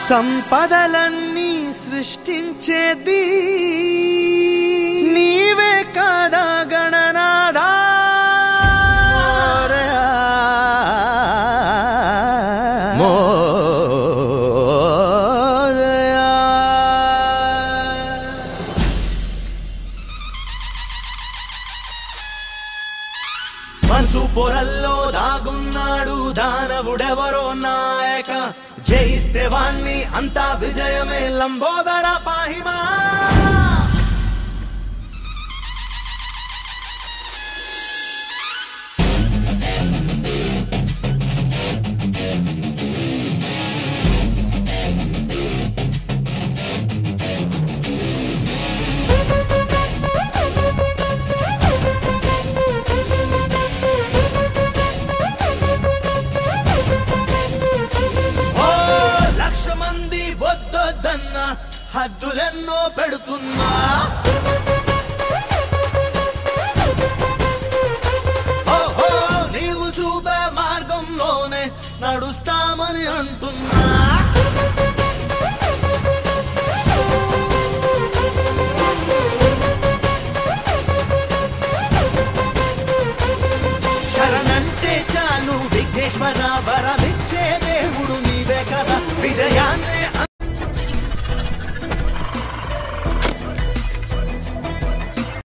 సంపదలన్నీ సృష్టించేది నీవే కాదా గణనాదా మోరయా మనసు పొరల్లో దాగున్నాడు దానవుడెవరో నాయక జయిస్తే వాణ్ణి అంతా విజయమే లంబోదర పాహిమా ఓ లక్ష మంది వద్దొద్దన్న హద్దులెన్నో పెడుతున్నా